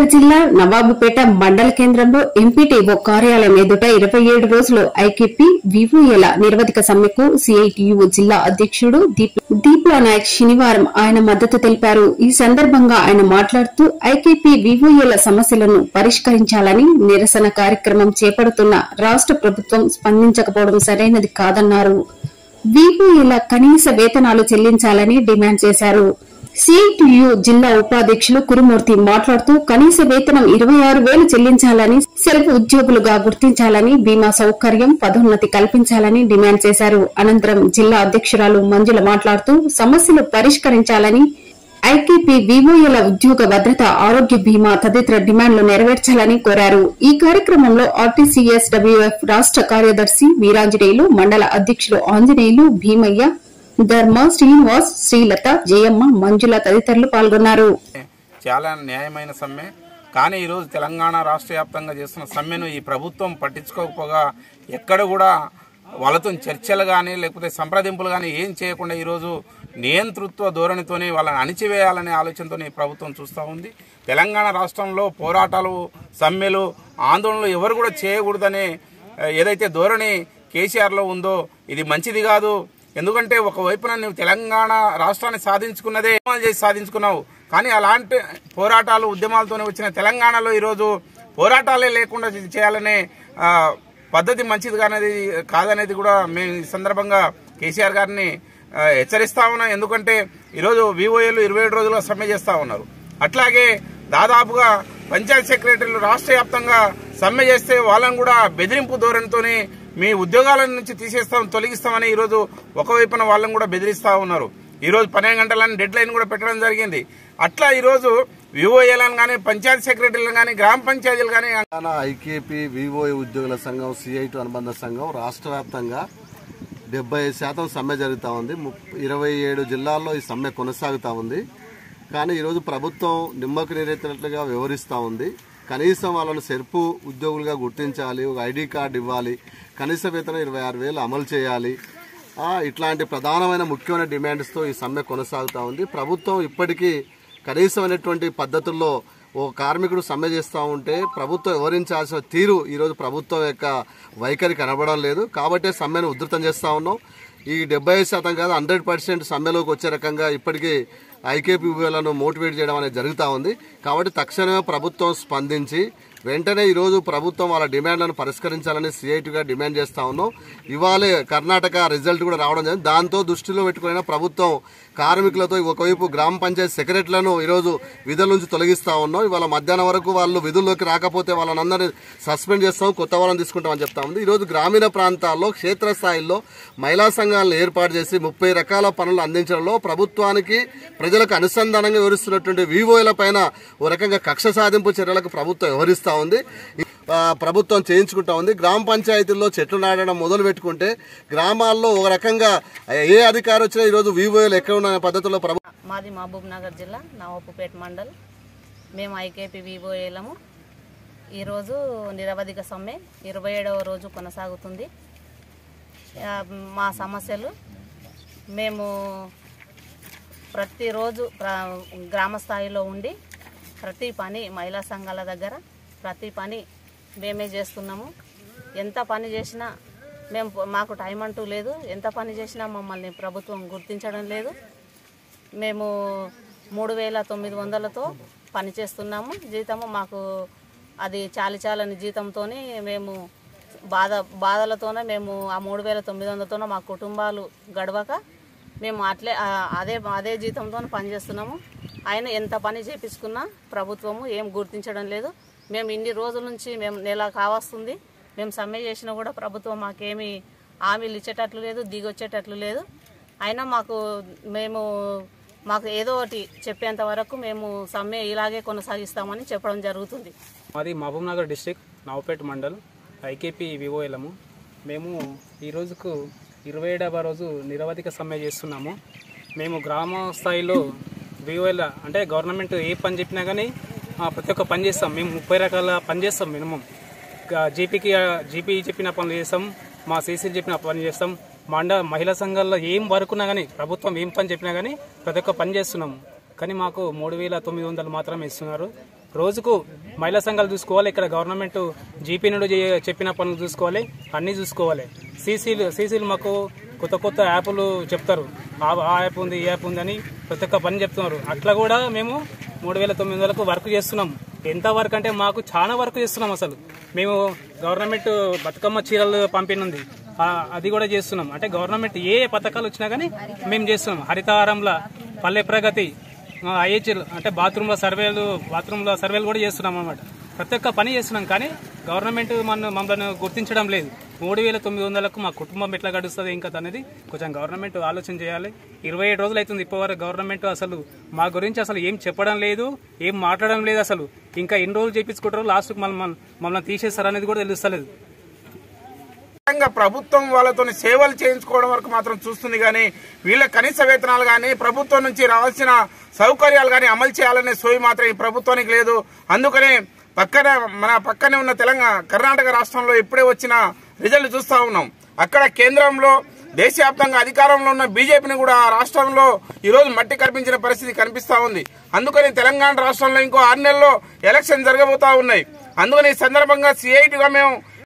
జిల్లా నవాబుపేట మండల కేంద్రంలో ఎంపీటీఓ కార్యాలయం ఎదుట ఇరవై ఏడు రోజులు ఐకేపీ వివోఏల నిరవధిక సమ్మెకు సిఐటియు జిల్లా అధ్యకుడు దీప్- దీప్లా నాయక్ శనివారం ఆయన మద్దతు తెలిపారు ఈ సందర్భంగా ఆయన మాట్లాడుతూ ఐకేపీ వివోఏల సమస్యలను పరిష్కరించాలని నిరసన కార్యక్రమం చేపడుతున్న రాష్ట ప్రభుత్వం స్పందించకపోవడం సరైనది కాదన్నారు వివోఏల కనీస వేతనాలు చెల్లించాలని డిమాండ్ చేశారు సిఐటియు జిల్లా ఉపాధ్యక్షులు కురుమూర్తి మాట్లాడుతూ కనీస వేతనం ఇరవై ఆరు వేలు చెల్లించాలని సెల్ఫ్ ఉద్యోగులుగా గుర్తించాలని బీమా సౌకర్యం పదోన్నతి కల్పించాలని డిమాండ్ చేశారు అనంతరం జిల్లా అధ్యక్షురాలు మంజుల మాట్లాడుతూ సమస్యలు పరిష్కరించాలని ఐకేపీ వివోఏల ఉద్యోగ భద్రత ఆరోగ్య బీమా తదితర డిమాండ్లు నెరవేర్చాలని కోరారు ఈ కార్యక్రమంలో ఆర్టీసీఎస్ డబ్ల్యూఎఫ్ రాష్ట కార్యదర్శి వీరాంజనేయులు మండల అధ్యక్షులు ఆంజనేయులు భీమయ్య ధర్మ శ్రీనివాస్ శ్రీలత జయమ్మ మంజుల తదితరులు పాల్గొన్నారు చాలా న్యాయమైన సమ్మె కానీ ఈరోజు తెలంగాణ రాష్ట్ర వ్యాప్తంగా చేస్తున్న సమ్మెను ఈ ప్రభుత్వం పట్టించుకోకపోగా ఎక్కడ కూడా వాళ్ళతో చర్చలు కానీ లేకపోతే సంప్రదింపులు కానీ ఏం చేయకుండా ఈరోజు నియంతృత్వ ధోరణితోనే వాళ్ళని అణిచివేయాలనే ఆలోచనతో ఈ ప్రభుత్వం చూస్తూ ఉంది తెలంగాణ రాష్ట్రంలో పోరాటాలు సమ్మెలు ఆందోళనలు ఎవరు కూడా చేయకూడదనే ఆ, ఏదైతే ధోరణి కేసీఆర్లో ఉందో ఇది మంచిది కాదు ఎందుకంటే ఒకవైపున నువ్వు తెలంగాణ రాష్ట్రాన్ని సాధించుకున్నదే ఉద్యమాలు చేసి సాధించుకున్నావు కానీ అలాంటి పోరాటాలు ఉద్యమాలతోనే వచ్చిన తెలంగాణలో ఈరోజు పోరాటాలే లేకుండా చే- చేయాలనే ఆ, పద్ధతి మంచిది కానది కాదనేది కూడా మేము ఈ సందర్భంగా కేసీఆర్ గారిని ఆ, హెచ్చరిస్తా ఉన్నాం ఎందుకంటే ఈరోజు వివోఏలు ఇరవై ఏడు రోజులుగా సమ్మె చేస్తా ఉన్నారు అట్లాగే దాదాపుగా పంచాయత్ సెక్రటరీలు రాష్ట్ర వ్యాప్తంగా సమ్మె చేస్తే వాళ్ళని కూడా బెదిరింపు ధోరణితోనే మీ ఉద్యోగాల నుంచి తీసేస్తాం తొలగిస్తామని ఈరోజు ఒకవైపున వాళ్ళని కూడా బెదిరిస్తా ఉన్నారు ఈ రోజు పన్నెండు గంటలని డెడ్ లైన్ కూడా పెట్టడం జరిగింది అట్లా ఈరోజు వివోఏలను కానీ పంచాయతీ సెక్రటరీలను కానీ గ్రామ పంచాయతీలు కానీ తెలంగాణ ఐకేపీ వివోఏ ఉద్యోగుల సంఘం సిఐటి అనుబంధ సంఘం రాష్ట్ర వ్యాప్తంగా డెబ్బై శాతం సమ్మె జరుగుతూ ఉంది ముప్- ఇరవై ఏడు జిల్లాల్లో ఈ సమ్మె కొనసాగుతూ ఉంది కానీ ఈరోజు ప్రభుత్వం నిమ్మకు నీరెత్తినట్లుగా వ్యవహరిస్తూ ఉంది కనీసం వాళ్ళను సెర్పు ఉద్యోగులుగా గుర్తించాలి ఒక ఐడి కార్డు ఇవ్వాలి కనీస వేతనం ఇరవై ఆరు వేలు అమలు చేయాలి ఆ, ఇట్లాంటి ప్రధానమైన ముఖ్యమైన డిమాండ్స్తో ఈ సమ్మె కొనసాగుతూ ఉంది ప్రభుత్వం ఇప్పటికీ కనీసమైనటువంటి పద్ధతుల్లో ఓ కార్మికుడు సమ్మె చేస్తూ ఉంటే ప్రభుత్వం వివరించాల్సిన తీరు ఈరోజు ప్రభుత్వం యొక్క వైఖరి కనబడడం లేదు కాబట్టే సమ్మెను ఉధృతం చేస్తూ ఉన్నాం ఈ డెబ్బై శాతం కాదు హండ్రెడ్ పర్సెంట్ సమ్మెలోకి వచ్చే రకంగా ఇప్పటికీ ఐకేపీలను మోటివేట్ చేయడం అనేది జరుగుతూ ఉంది కాబట్టి తక్షణమే ప్రభుత్వం స్పందించి వెంటనే ఈరోజు ప్రభుత్వం వాళ్ళ డిమాండ్లను పరిష్కరించాలని సిఐటిగా డిమాండ్ చేస్తా ఉన్నాం ఇవాళే కర్ణాటక రిజల్ట్ కూడా రావడం జరిగింది దాంతో దృష్టిలో పెట్టుకుని ప్రభుత్వం కార్మికులతో ఒకవైపు గ్రామ పంచాయతీ సెక్రటరీలను ఈరోజు విధుల నుంచి తొలగిస్తా ఉన్నాం ఇవాళ మధ్యాహ్నం వరకు వాళ్ళు విధుల్లోకి రాకపోతే వాళ్ళని అందరినీ సస్పెండ్ చేస్తాం కొత్త వాళ్ళని తీసుకుంటామని చెప్తా ఉంది ఈరోజు గ్రామీణ ప్రాంతాల్లో క్షేత్రస్థాయిలో మహిళా సంఘాలను ఏర్పాటు చేసి ముప్పై రకాల పనులు అందించడంలో ప్రభుత్వానికి ప్రజలకు అనుసంధానంగా వివరిస్తున్నటువంటి వివోల పైన ఓ రకంగా కక్ష సాధింపు చర్యలకు ప్రభుత్వం వ్యవహరిస్తా ఉంది ఆ, ప్రభుత్వం చేయించుకుంటా ఉంది గ్రామ పంచాయతీల్లో చెట్లు నాటడం మొదలు పెట్టుకుంటే గ్రామాల్లో ఒక రకంగా ఏ అధికారం వచ్చినా ఈరోజు వివోలు ఎక్కడ ఉన్న పద్ధతిలో ప్రభుత్వం మాది మహబూబ్ నగర్ జిల్లా నవాపుపేట మండల్ మేము ఐకేపీ వివోఏలము ఈరోజు నిరవధిక సమ్మె ఇరవై ఏడవ రోజు కొనసాగుతుంది ఆ, మా సమస్యలు మేము ప్రతిరోజు ప్ర- గ్రామ స్థాయిలో ఉండి ప్రతి పని మహిళా సంఘాల దగ్గర ప్రతి పని మేమే చేస్తున్నాము ఎంత పని చేసినా మేము మాకు టైం అంటూ లేదు ఎంత పని చేసినా మమ్మల్ని ప్రభుత్వం గుర్తించడం లేదు మేము మూడు వేల తొమ్మిది వందలతో పని చేస్తున్నాము జీతము మాకు అది చాలి చాలని జీతంతో మేము బాధ బాధలతోనే మేము ఆ మూడు వేల తొమ్మిది వందలతోనే మా కుటుంబాలు గడవక మేము అట్లే ఆ, అదే అదే జీతంతో పనిచేస్తున్నాము ఆయన ఎంత పని చేపించుకున్నా ప్రభుత్వము ఏం గుర్తించడం లేదు మేము ఇన్ని రోజుల నుంచి మేము నెల కావస్తుంది మేము సమ్మె చేసినా కూడా ప్రభుత్వం మాకేమీ హామీలు ఇచ్చేటట్లు లేదు దిగొచ్చేటట్లు లేదు అయినా మాకు మేము మాకు ఏదో ఒకటి చెప్పేంత వరకు మేము సమ్మె ఇలాగే కొనసాగిస్తామని చెప్పడం జరుగుతుంది మాది Mahabubnagar district Navapeta mandal IKP వివోఎలము మేము ఈ రోజుకు ఇరవై ఏడవ రోజు నిరవధిక సమ్మె చేస్తున్నాము మేము గ్రామ స్థాయిలో వివోఎల అంటే గవర్నమెంట్ ఏ పని చెప్పినా కానీ ఆ, ప్రతి ఒక్క పని చేస్తాం మేము ముప్పై రకాల పని చేస్తాం మినిమం జీపీకి జీపీ చెప్పిన పనులు చేస్తాం మా సీసీలు చెప్పిన పని చేస్తాం మండ మహిళా సంఘాల్లో ఏం వరకున్నా కానీ ప్రభుత్వం ఏం పని చెప్పినా కానీ ప్రతి ఒక్క పని చేస్తున్నాము కానీ మాకు మూడు వేల తొమ్మిది వందలు మాత్రమే ఇస్తున్నారు రోజుకు మహిళా సంఘాలు చూసుకోవాలి ఇక్కడ గవర్నమెంట్ జీపీ నుండి చే- చెప్పిన పనులు చూసుకోవాలి అన్నీ చూసుకోవాలి సీసీలు సీసీలు మాకు కొత్త కొత్త యాప్లు చెప్తారు ఆ ఆ యాప్ ఉంది ఈ యాప్ ఉంది అని ప్రతి ఒక్క పని చెప్తున్నారు అట్లా కూడా మేము మూడు వేల తొమ్మిది వందలకు వర్క్ చేస్తున్నాం ఎంత వర్క్ అంటే మాకు చాలా వర్క్ చేస్తున్నాం అసలు మేము గవర్నమెంట్ బతుకమ్మ చీరలు పంపినుంది ఆ, అది కూడా చేస్తున్నాం అంటే గవర్నమెంట్ ఏ పథకాలు వచ్చినా కానీ మేము చేస్తున్నాం హరితహారంలో పల్లె ప్రగతి ఐహెచ్ఎల్ అంటే బాత్రూంలో సర్వేలు బాత్రూంలో సర్వేలు కూడా చేస్తున్నాం అన్నమాట ప్రతి ఒక్క పని చేస్తున్నాం కానీ గవర్నమెంట్ మన మమ్మల్ని గుర్తించడం లేదు మూడు వేల తొమ్మిది వందలకు మా కుటుంబం ఎట్లా గడుస్తుంది ఇంకా అనేది కొంచెం గవర్నమెంట్ ఆలోచన చేయాలి ఇరవై ఏడు రోజులు అవుతుంది ఇప్పటివరకు గవర్నమెంట్ అసలు మా గురించి అసలు ఏం చెప్పడం లేదు ఏం మాట్లాడడం లేదు అసలు ఇంకా ఎన్ని రోజులు చేపించుకుంటారో లాస్ట్కి మమ్మల్ని మమ్మల్ని తీసేస్తారు అనేది కూడా తెలుస్తలేదు ముఖ్యంగా ప్రభుత్వం వాళ్ళతో సేవలు చేయించుకోవడం వరకు మాత్రం చూస్తుంది కానీ వీళ్ళ కనీస వేతనాలు కానీ ప్రభుత్వం నుంచి రావాల్సిన సౌకర్యాలు కానీ అమలు చేయాలనే సోయి మాత్రం ఈ ప్రభుత్వానికి లేదు అందుకనే పక్కన మన పక్కనే ఉన్న తెలంగాణ కర్ణాటక రాష్ట్రంలో ఇప్పుడే వచ్చిన రిజల్ట్ చూస్తా ఉన్నాం అక్కడ కేంద్రంలో దేశవ్యాప్తంగా అధికారంలో ఉన్న బీజేపీని కూడా ఆ రాష్ట్రంలో ఈ రోజు మట్టి కనిపించిన పరిస్థితి కనిపిస్తా ఉంది అందుకని తెలంగాణ రాష్ట్రంలో ఇంకో ఆరు నెలల్లో ఎలక్షన్ జరగబోతా ఉన్నాయి అందుకని ఈ సందర్భంగా సిఐటిగా మేము